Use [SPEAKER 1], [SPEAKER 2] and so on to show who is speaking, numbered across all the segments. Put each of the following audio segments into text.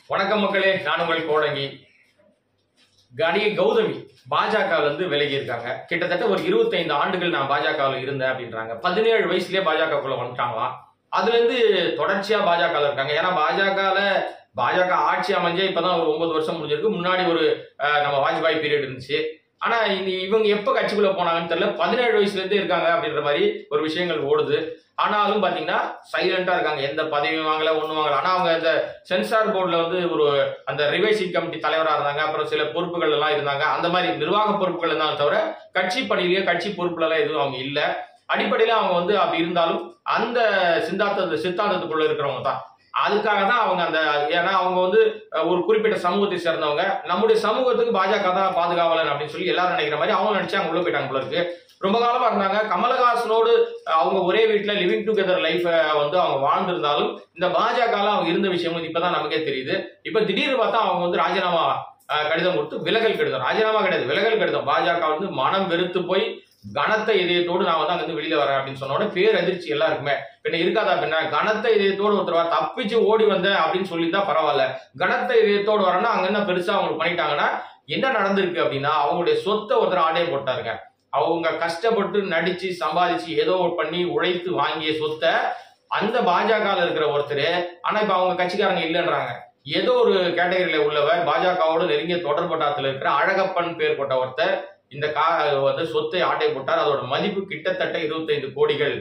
[SPEAKER 1] வணக்கம் மக்களே நான் உங்கள் கோடங்கி கணி கௌதமி பாஜக இருந்து விலகி இருக்காங்க கிட்டத்தட்ட ஒரு 25 ஆண்டுகள் நான் பாஜகவில் இருந்தேன் அப்படின்றாங்க பதினேழு வயசுலயே பாஜகக்குள்ள வந்துட்டாங்களாம் அதுல இருந்து தொடர்ச்சியா பாஜக இருக்காங்க ஏன்னா பாஜகல பாஜக ஆட்சி அமைஞ்சே இப்பதான் ஒரு ஒன்பது வருஷம் முடிஞ்சிருக்கு முன்னாடி ஒரு அஹ், நம்ம வாஜ்பாய் பீரியட் இருந்துச்சு ஆனா இனி இவங்க எப்ப கட்சிக்குள்ள போனாங்கன்னு தெரியல பதினேழு வயசுல இருந்தே இருக்காங்க அப்படின்ற மாதிரி ஒரு விஷயங்கள் ஓடுது ஆனாலும் பாத்தீங்கன்னா சைலண்டா இருக்காங்க எந்த பதவியும் வாங்கல ஒண்ணும் வாங்கல ஆனா அவங்க இந்த சென்சார் போர்டுல வந்து ஒரு அந்த ரிவைசிங் கமிட்டி தலைவரா இருந்தாங்க அப்புறம் சில பொறுப்புகள் எல்லாம் இருந்தாங்க அந்த மாதிரி நிர்வாக பொறுப்புகள் இருந்தாலும் தவிர கட்சி பணியிலேயே கட்சி பொறுப்புல எல்லாம் எதுவும் அவங்க இல்ல அடிப்படையில அவங்க வந்து அப்படி இருந்தாலும் அந்த சித்தாந்த சித்தாந்தத்துக்குள்ள இருக்கிறவங்க தான் அதுக்காக தான் அவங்க அந்த ஏன்னா அவங்க வந்து அஹ், ஒரு குறிப்பிட்ட சமூகத்தை சேர்ந்தவங்க நம்முடைய சமூகத்துக்கு பாஜக தான் பாதுகாவலன் அப்படின்னு சொல்லி எல்லாரும் நினைக்கிற மாதிரி அவங்க நினைச்சு அவங்க உள்ள போயிட்டாங்க போல இருக்கு ரொம்ப காலமா இருந்தாங்க கமலஹாசனோடு அஹ், அவங்க ஒரே வீட்டுல லிவிங் டுகெதர் லைஃப் வந்து அவங்க வாழ்ந்திருந்தாலும் இந்த பாஜக அவங்க இருந்த விஷயம் வந்து இப்பதான் நமக்கே தெரியுது இப்ப திடீர்னு பார்த்தா அவங்க வந்து ராஜினாமா அஹ், கடிதம் கொடுத்து விலகல் கடிதம் ராஜினாமா கிடையாது விலகல் கடிதம் பாஜக வந்து மனம் வெறுத்து போய் கனத்த இதயத்தோடு நான் வந்து அங்கிருந்து வெளியில வரேன் அப்படின்னு சொன்ன உடனே பேர் அதிர்ச்சி எல்லாருக்குமே பின்ன இருக்காதா பின்ன கனத்த இதயத்தோடு ஒருத்தர் வர தப்பிச்சு ஓடி வந்தேன் அப்படின்னு சொல்லியிருந்தா பரவாயில்ல கனத்த இதயத்தோடு வரேன்னா அங்க என்ன பெருசா அவங்க பண்ணிட்டாங்கன்னா என்ன நடந்திருக்கு அப்படின்னா அவங்களுடைய சொத்தை ஒருத்தர் ஆடே போட்டாருங்க அவங்க கஷ்டப்பட்டு நடிச்சு சம்பாதிச்சு ஏதோ ஒரு பண்ணி உழைத்து வாங்கிய சொத்தை அந்த பாஜக இருக்கிற ஒருத்தர் ஆனா இப்ப அவங்க கட்சிக்காரங்க இல்லைன்றாங்க ஏதோ ஒரு கேட்டகரியில உள்ளவர் பாஜகவோட நெருங்கிய தொடர்பட்டாத்துல இருக்கிற அழகப்பன் பேர் கொண்ட ஒருத்தர் இந்த கா வந்து சொத்தை ஆட்டை போட்டார் அதோட மதிப்பு கிட்டத்தட்ட 25 கோடிகள்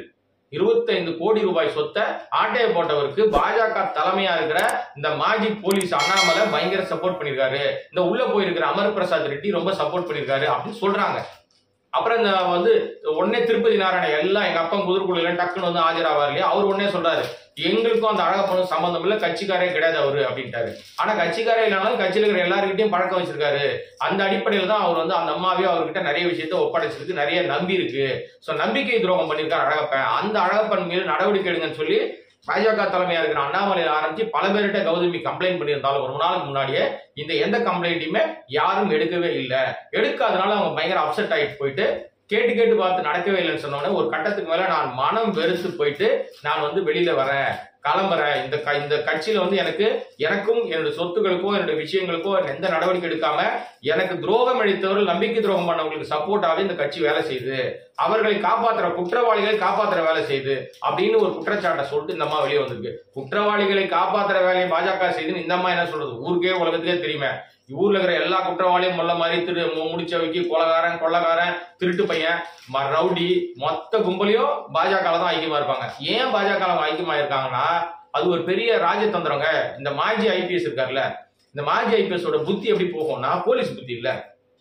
[SPEAKER 1] 25 கோடி ரூபாய் சொத்தை ஆட்டையை போட்டவருக்கு பாஜக தலைமையா இருக்கிற இந்த மாஜி போலீஸ் அண்ணாமலை பயங்கர சப்போர்ட் பண்ணிருக்காரு இந்த உள்ள போயிருக்கிற அமர் பிரசாத் ரெட்டி ரொம்ப சப்போர்ட் பண்ணிருக்காரு அப்படின்னு சொல்றாங்க அப்புறம் இந்த வந்து உடனே திருப்பதி நாராயணன் எல்லாம் எங்க அப்பா குதிர்குழுல டக்குன்னு வந்து ஆஜராவார் இல்லையா அவர் உடனே சொல்றாரு எங்களுக்கும் அந்த அழகப்பனும் சம்பந்தம் இல்ல கட்சிக்காரே கிடையாது அவரு அப்படின்ட்டாரு ஆனா கட்சிக்காரே இல்லைனாலும் கட்சியில இருக்கிற எல்லாருக்கிட்டையும் பழக்கம் வச்சிருக்காரு அந்த அடிப்படையில தான் அவர் வந்து அந்த அம்மாவே அவர்கிட்ட நிறைய விஷயத்த ஒப்படைச்சிருக்கு நிறைய நம்பி இருக்கு சோ நம்பிக்கை துரோகம் பண்ணியிருக்காரு அழகப்பன் அந்த அழகப்பன் மீது நடவடிக்கை எடுங்கன்னு சொல்லி பாஜக தலைமையா இருக்கிற அண்ணாமலை ஆரம்பிச்சு பல பேர்கிட்ட கௌதமி கம்ப்ளைண்ட் பண்ணியிருந்தாலும் ஒரு நாளுக்கு முன்னாடியே இந்த எந்த கம்ப்ளைண்ட்டையுமே யாரும் எடுக்கவே இல்லை எடுக்காதனால அவங்க பயங்கர அப்செட் ஆயிட்டு போயிட்டு கேட்டு கேட்டு பார்த்து நடக்கவே இல்லைன்னு சொன்னோடனே ஒரு கட்டத்துக்கு மேல நான் மனம் வெறுத்து போயிட்டு நான் வந்து வெளியில வரேன் கிளம்புறேன் இந்த க- இந்த கட்சியில வந்து எனக்கு எனக்கும் என்னுடைய சொத்துக்களுக்கோ என்னுடைய விஷயங்களுக்கோ எந்த நடவடிக்கை எடுக்காம எனக்கு துரோகம் அளித்தவர்கள் நம்பிக்கை துரோகம் பண்ணவங்களுக்கு சப்போர்ட்டாவே இந்த கட்சி வேலை செய்யுது அவர்களை காப்பாத்துற குற்றவாளிகளை காப்பாத்துற வேலை செய்யுது அப்படின்னு ஒரு குற்றச்சாட்டை சொல்லிட்டு இந்த அம்மா வெளியே வந்திருக்கு குற்றவாளிகளை காப்பாத்துற வேலையை பாஜக செய்யுதுன்னு இந்த அம்மா என்ன சொல்றது ஊருக்கே உலகத்துக்கே தெரியுமே ஊர்ல இருக்கிற எல்லா குற்றவாளியும் முள்ள மாதிரி திரு மு- முடிச்சவைக்கு கொலகாரன் கொள்ளக்காரன் திருட்டு பையன் ம- ரவுடி மொத்த கும்பலையும் பாஜக தான் ஐக்கியமா இருப்பாங்க ஏன் பாஜக அவங்க ஐக்கியமா இருக்காங்கன்னா அது ஒரு பெரிய ராஜதந்திரங்க இந்த மாஜி ஐபிஎஸ் இருக்கார்ல இந்த மாஜி ஐபிஎஸ் ஓட புத்தி எப்படி போகும்னா போலீஸ் புத்தி இல்ல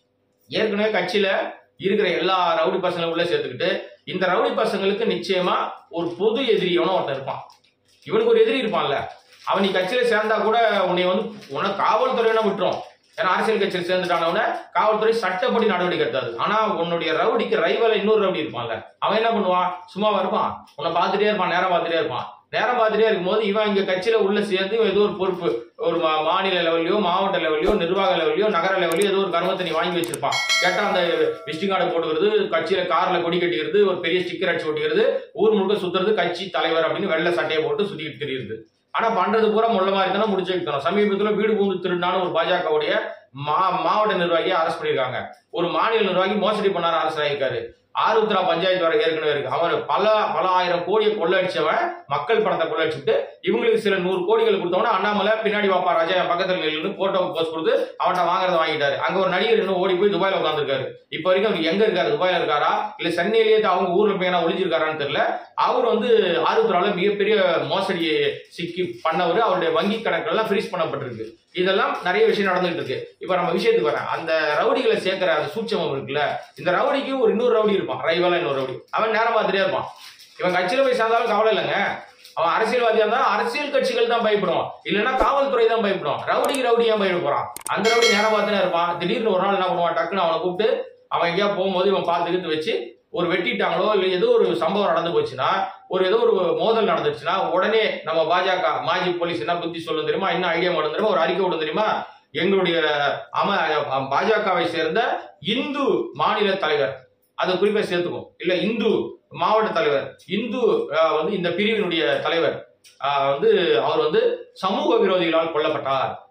[SPEAKER 1] ஏற்கனவே கட்சியில இருக்கிற எல்லா ரவுடி பசங்களும் உள்ள சேர்த்துக்கிட்டு இந்த ரவுடி பசங்களுக்கு நிச்சயமா ஒரு பொது எதிரி எவனோ ஒருத்தன் இருப்பான் இவனுக்கு ஒரு எதிரி இருப்பான்ல அவன் நீ கட்சியில சேர்ந்தா கூட உன்னை வந்து உன காவல்துறையினா விட்டுரும் ஏன்னா அரசியல் கட்சியில் சேர்ந்துட்டானவன காவல்துறை சட்டப்படி நடவடிக்கை எடுத்தாது ஆனா உன்னுடைய ரவுடிக்கு ரைவல இன்னொரு ரவுடி இருப்பான்ல அவன் என்ன பண்ணுவான் சும்மா இருப்பான் உன்னை பார்த்துட்டே இருப்பான் நேரம் பார்த்துட்டே இருப்பான் நேரம் பார்த்துட்டே இருக்கும்போது இவன் இங்க கட்சியில உள்ள சேர்ந்து இவன் ஏதோ ஒரு பொறுப்பு ஒரு மா- மாநில லெவல்லையோ மாவட்ட லெவல்லையோ நிர்வாக லெவல்லையோ நகர லெவல்லையோ ஏதோ ஒரு கர்மத்தை நீ வாங்கி வச்சிருப்பான் கேட்டா அந்த விசிட்டிங் கார்டு போட்டுக்கிறது கட்சியில கார்ல கொடி கட்டிக்கிறது ஒரு பெரிய ஸ்டிக்கர் அடிச்சு ஒட்டிக்கிறது ஊர் முழுக்க சுத்துறது கட்சி தலைவர் அப்படின்னு வெள்ளை சட்டையை போட்டு சுத்திக்கிட்டு தெரியுது ஆனா பண்றது பூரா முள்ள மாதிரி தானே முடிச்சு வைக்கணும் சமீபத்துல வீடு பூந்து திருநான்னு ஒரு பாஜகவுடைய மா மாவட்ட நிர்வாகியை அரெஸ்ட் பண்ணிருக்காங்க ஒரு மாநில நிர்வாகி மோசடி பண்ணாரு அரசு ஆகிருக்காரு ஆருத்ரா பஞ்சாயத்து வர ஏற்கனவே இருக்கு அவர் பல பல ஆயிரம் கோடியை கொள்ளடிச்சவன் மக்கள் பணத்தை கொள்ளடிச்சுட்டு இவங்களுக்கு சில நூறு கோடிகள் கொடுத்தவன அண்ணாமலை பின்னாடி வாப்பா ராஜா என் பக்கத்துல நின்று போட்டோ போஸ்ட் கொடுத்து அவன்கிட்ட வாங்குறத வாங்கிட்டாரு அங்க ஒரு நடிகர் இன்னும் ஓடி போய் துபாயில உட்காந்துருக்காரு இப்ப வரைக்கும் அவர் எங்க இருக்காரு துபாயில இருக்காரா இல்ல சென்னையிலேயே அவங்க ஊர்ல போய் என்ன ஒளிஞ்சிருக்காரான்னு தெரியல அவர் வந்து ஆருத்ரால மிகப்பெரிய மோசடியை சிக்கி பண்ணவர் அவருடைய வங்கி கணக்குகள் எல்லாம் ஃப்ரீஸ் பண்ணப்பட்டிருக்கு இதெல்லாம் நிறைய விஷயம் நடந்துகிட்டு இருக்கு இப்ப நம்ம விஷயத்துக்கு வரேன் அந்த ரவுடிகளை சேர்க்கிற அந்த சூட்சமம் இருக்குல்ல இந்த ரவுடிக்கு ஒரு இன்னொரு ரவுடி இருப்பான் ரைவலா இன்னொரு ரவுடி அவன் நேரம் பார்த்துட்டே இருப்பான் இவன் கட்சியில போய் சேர்ந்தாலும் கவலை இல்லைங்க அவன் அரசியல்வாதியா இருந்தா அரசியல் கட்சிகள் தான் பயப்படும் இல்லைன்னா காவல்துறை தான் பயப்படும் ரவுடிக்கு ரவுடி ஏன் பயப்பட போறான் அந்த ரவுடி நேரம் பார்த்துனே இருப்பான் திடீர்னு ஒரு நாள் என்ன பண்ணுவான் டக்குன்னு அவனை கூப்பிட்டு அவன் எங்கேயா போகும்போது இவன் பார்த்து இழுத்து வச்சு ஒரு வெட்டிட்டாங்களோ இல்லை ஏதோ ஒரு சம்பவம் நடந்து போச்சுன்னா ஒரு ஏதோ ஒரு மோதல் நடந்துச்சுன்னா உடனே நம்ம பாஜக மாஜி போலீஸ் என்ன புத்தி சொல்லும் தெரியுமா என்ன ஐடியா பண்ணும் தெரியுமா ஒரு அறிக்கை விடும் தெரியுமா எங்களுடைய அம பாஜகவை சேர்ந்த இந்து மாநில தலைவர் அதை குறிப்பா சேர்த்துக்கும் இல்ல இந்து மாவட்ட தலைவர் இந்து அஹ், வந்து இந்த பிரிவினுடைய தலைவர் ஆஹ் வந்து அவர் வந்து சமூக விரோதிகளால் கொல்லப்பட்டார்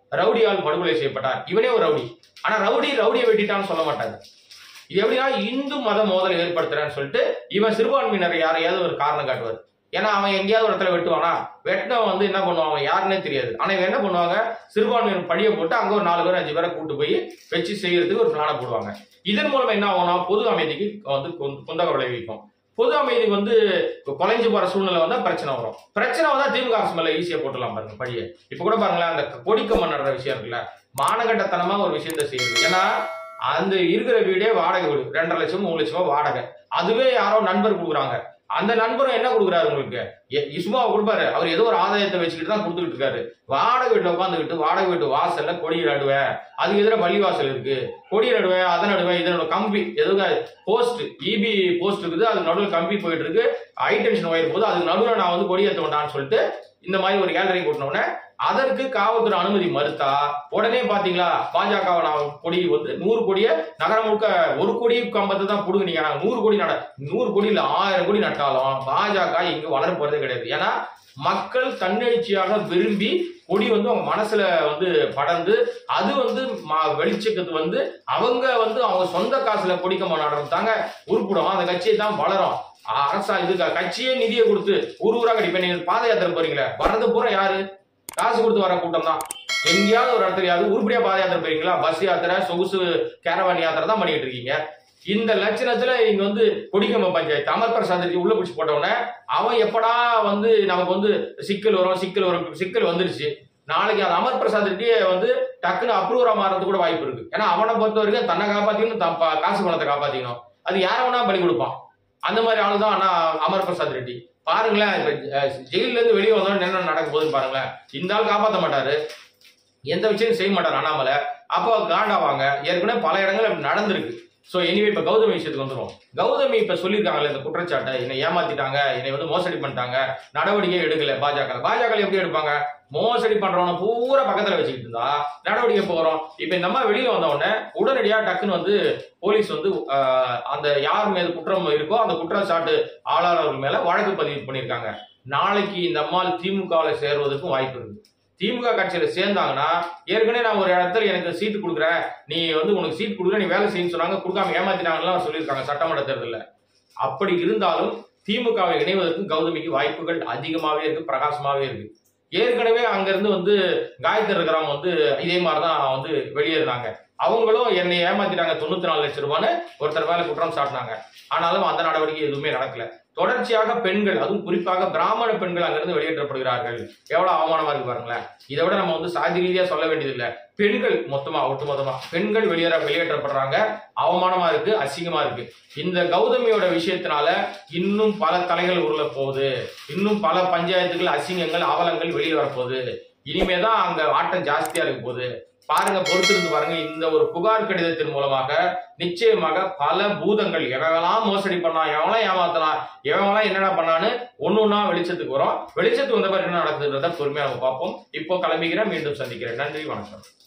[SPEAKER 1] ரவுடியால் படுகொலை செய்யப்பட்டார் இவனே ஒரு ரவுடி ஆனா ரவுடி ரவுடியை வெட்டிட்டான்னு சொல்ல மாட்டாங்க இது எப்படின்னா இந்து மத மோதல் ஏற்படுத்துறான்னு சொல்லிட்டு இவன் சிறுபான்மையினர் யாரையாவது ஒரு காரணம் காட்டுவார் ஏன்னா அவன் எங்கேயாவது ஒரு இடத்துல வெட்டுவானா வெட்டினவன் வந்து என்ன பண்ணுவான் அவன் யாருன்னே தெரியாது ஆனா இவன் என்ன பண்ணுவாங்க சிறுபான்மையினர் பழிய போட்டு அங்க ஒரு நாலு பேர் அஞ்சு பேரை கூட்டு போய் வச்சு செய்யறதுக்கு ஒரு பிளான போடுவாங்க இதன் மூலம் என்ன ஆகும்னா பொது அமைதிக்கு வந்து குந்த- குந்தகம் விளைவிக்கும் பொது அமைதிக்கு வந்து குலைஞ்சு போற சூழ்நிலை வந்தா பிரச்சனை வரும் பிரச்சனை வந்தா திமுக அரசு மேல ஈஸியா போட்டுலாம் பாருங்க பழிய இப்ப கூட பாருங்களேன் அந்த கொடிக்கம்மன் நடுற விஷயம் இருக்குல்ல மானகட்டத்தனமா ஒரு விஷயத்த செய்யுது ஏன்னா அந்த இருக்கிற வீடே வாடகை வீடு ரெண்டரை லட்சம் மூணு லட்சமா வாடகை அதுவே யாரோ நண்பர் கொடுக்குறாங்க அந்த நண்பரும் என்ன கொடுக்குறாரு உங்களுக்கு எ- இசுமாவை கொடுப்பாரு அவர் ஏதோ ஒரு ஆதாயத்தை வச்சுக்கிட்டு தான் கொடுத்துக்கிட்டு இருக்காரு வாடகை வீட்டுல உட்காந்துக்கிட்டு வாடகை வீட்டு வாசல்ல கொடி நடுவேன் அதுக்கு எதிர பள்ளி வாசல் இருக்கு கொடி நடுவேன் அதை நடுவேன் இதனோட கம்பி ஏதோ போஸ்ட் இபி போஸ்ட் இருக்குது அது நடுவில் கம்பி போயிட்டு இருக்கு ஹை டென்ஷன் ஒயர் போது அதுக்கு நடுவில் நான் வந்து கொடி ஏற்ற வேண்டாம்னு சொல்லிட்டு இந்த மாதிரி ஒரு கேலரி கூட்டினோடனே அதற்கு காவல்துறை அனுமதி மறுத்தா உடனே பாத்தீங்களா பாஜக நான் கொடி வந்து நூறு கோடியை நகரம் முழுக்க ஒரு கோடி கம்பத்தை தான் புடுங்குனீங்க நாங்க நூறு கோடி நட நூறு கோடி இல்ல ஆயிரம் கோடி நட்டாலும் பாஜக இங்க வளர போறதே கிடையாது ஏன்னா மக்கள் தன்னெழுச்சியாக விரும்பி கொடி வந்து அவங்க மனசுல வந்து படர்ந்து அது வந்து ம- வெளிச்சத்துக்கு வந்து அவங்க வந்து அவங்க சொந்த காசுல கொடி கம்பம் நடந்தாங்க உருப்பிடும் அந்த கட்சியை தான் வளரும் அரசா இது க- கட்சியே நிதியை கொடுத்து ஊர் ஊரா கட்டி இப்ப நீங்க பாத யாத்திரை போறீங்களே வர்றது பூரா யாரு காசு கொடுத்து வர கூட்டம் தான் எங்கேயாவது ஒரு இடத்துலயாவது உருப்படியா பாத யாத்திரை போறீங்களா பஸ் யாத்திரை சொகுசு கேரவான் யாத்திரை தான் பண்ணிட்டு இருக்கீங்க இந்த லட்சணத்துல இங்க வந்து கொடிக்கம்ப பஞ்சாயத்து அமர் பிரசாத் ரெட்டி உள்ள பிடிச்சி போட்டவன அவன் எப்படா வந்து நமக்கு வந்து சிக்கல் வரும் சிக்கல் வரும் சிக்கல் வந்துருச்சு நாளைக்கு அந்த அமர் பிரசாத் ரெட்டியை வந்து டக்குன்னு அப்ரூவரா மாறது கூட வாய்ப்பு இருக்கு ஏன்னா அவனை பொறுத்த வரைக்கும் தன்னை காப்பாத்திக்கணும் தன் ப- காசு பணத்தை காப்பாத்திக்கணும் அது யார வேணா பலி கொடுப்பான் அந்த மாதிரி ஆளு தான் ஆனா அமர் பிரசாத் ரெட்டி பாருங்களேன் இப்ப அஹ், ஜெயில்ல இருந்து வெளியே வந்தோம் என்ன நடக்க போகுதுன்னு பாருங்களேன் இந்த ஆள் காப்பாத்த மாட்டாரு எந்த விஷயம் செய்ய மாட்டார் அண்ணாமலை அப்போ காண்டாவாங்க ஏற்கனவே பல இடங்கள் அப்படி நடந்திருக்கு ஸோ எனிவே இப்போ கௌதமி விஷயத்துக்கு வந்துரும் கௌதமி இப்போ சொல்லியிருக்காங்கல்ல இந்த குற்றச்சாட்டை என்னை ஏமாத்திட்டாங்க என்னை வந்து மோசடி பண்ணிட்டாங்க நடவடிக்கை எடுக்கல பாஜக பாஜக எப்படி எடுப்பாங்க மோசடி பண்றவன பூரா பக்கத்துல வச்சுக்கிட்டு இருந்தா நடவடிக்கை போறோம் இப்ப இந்த அம்மா வெளியில வந்த உடனே உடனடியா டக்குன்னு வந்து போலீஸ் வந்து ஆஹ், அந்த யார் மீது குற்றம் இருக்கோ அந்த குற்றச்சாட்டு ஆளாளர்கள் மேல வழக்கு பதிவு பண்ணியிருக்காங்க நாளைக்கு இந்த அம்மாள் திமுகவில் சேர்வதற்கும் வாய்ப்பு இருக்கு திமுக கட்சியில சேர்ந்தாங்கன்னா ஏற்கனவே நான் ஒரு இடத்துல எனக்கு சீட்டு கொடுக்குறேன் நீ வந்து உனக்கு சீட் கொடுக்குற நீ வேலை செய்யணும்னு சொன்னாங்க கொடுக்காம ஏமாத்தினாங்கலாம் சொல்லியிருக்காங்க சட்டமன்ற தேர்தலில் அப்படி இருந்தாலும் திமுகவை இணைவதற்கு கௌதமிக்கு வாய்ப்புகள் அதிகமாகவே இருக்கு பிரகாசமாகவே இருக்கு ஏற்கனவே அங்கிருந்து வந்து காயத்ரி இருக்கிறவங்க வந்து இதே மாதிரி தான் வந்து வெளியேறினாங்க அவங்களும் என்னை ஏமாத்திட்டாங்க தொண்ணூத்தி நாலு லட்சம் ரூபான்னு ஒருத்தர் மேல குற்றம் சாட்டினாங்க ஆனாலும் அந்த நடவடிக்கை எதுவுமே நடக்கல தொடர்ச்சியாக பெண்கள் அதுவும் குறிப்பாக பிராமண பெண்கள் அங்கிருந்து வெளியேற்றப்படுகிறார்கள் எவ்வளவு அவமானமா இருக்கு பாருங்களேன் இதை விட நம்ம வந்து சாதி ரீதியா சொல்ல வேண்டியதில்லை பெண்கள் மொத்தமா ஒட்டுமொத்தமா பெண்கள் வெளியேற வெளியேற்றப்படுறாங்க அவமானமா இருக்கு அசிங்கமா இருக்கு இந்த கௌதமியோட விஷயத்தினால இன்னும் பல தலைகள் உருள போகுது இன்னும் பல பஞ்சாயத்துகள் அசிங்கங்கள் அவலங்கள் வெளியில வரப்போகுது இனிமேதான் அங்க ஆட்டம் ஜாஸ்தியா இருக்க போகுது பாருங்க பொறுத்திருந்து பாருங்க இந்த ஒரு புகார் கடிதத்தின் மூலமாக நிச்சயமாக பல பூதங்கள் எவெல்லாம் மோசடி பண்ணா எவெல்லாம் ஏமாத்தலாம் எவெல்லாம் என்னென்ன பண்ணான்னு ஒண்ணு ஒண்ணா வெளிச்சத்துக்கு வரும் வெளிச்சத்துக்கு வந்த பிறகு என்ன நடக்குதுன்றத பொறுமையா நம்ம பார்ப்போம் இப்போ கிளம்பிக்கிறேன் மீண்டும் சந்திக்கிறேன் நன்றி வணக்கம்